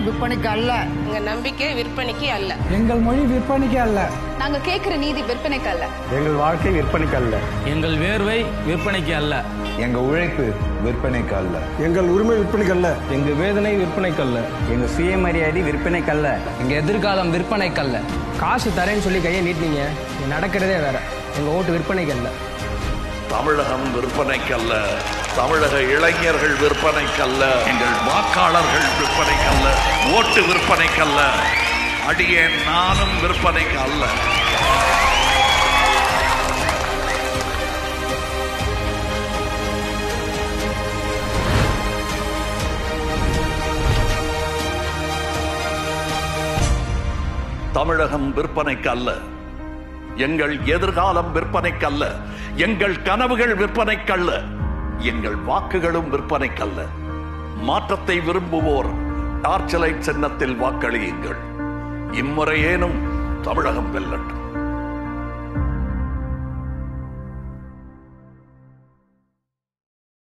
எதிர்காலம் விற்பனைக்கு அல்ல எங்க நம்பிக்கை விற்பனைக்கு அல்ல எங்கள் மொழி விற்பனைக்கு அல்ல நாங்க கேக்குற நீதி விற்பனைக்கு அல்ல எங்கள் வாழ்க்கை விற்பனைக்கு அல்ல எங்கள் வேர்வை விற்பனைக்கு அல்ல எங்க உழைப்பு விற்பனைக்கு அல்ல எங்கள் உரிமை விற்பனைக்கு அல்ல எங்க வேதனை விற்பனைக்கு அல்ல எங்க சுயமரியாதை விற்பனைக்கல்ல எங்க எதிர்காலம் விற்பனைக்கு அல்ல காசு தரேன்னு சொல்லி கையை நீட்டினீங்க இது நடக்கிறதே வேற எங்க ஓட்டு விற்பனைக்கு அல்ல தமிழகம் விற்பனைக்கல்ல தமிழக இளைஞர்கள் விற்பனைக்கல்ல எங்கள் வாக்காளர்கள் விற்பனைக்கல்ல ஓட்டு விற்பனைக்கல்ல அடியேன் நானும் விற்பனைக்கு அல்ல தமிழகம் விற்பனைக்கு அல்ல எங்கள் எதிர்காலம் விற்பனைக்கல்ல எங்கள் கனவுகள் விற்பனைக்கல்ல எங்கள் வாக்குகளும் விற்பனைக்கல்ல மாற்றத்தை விரும்புவோர் டார்ச்சலைட் சின்னத்தில் வாக்களியுங்கள் இம்முறையேனும் தமிழகம் வெல்லட்டும்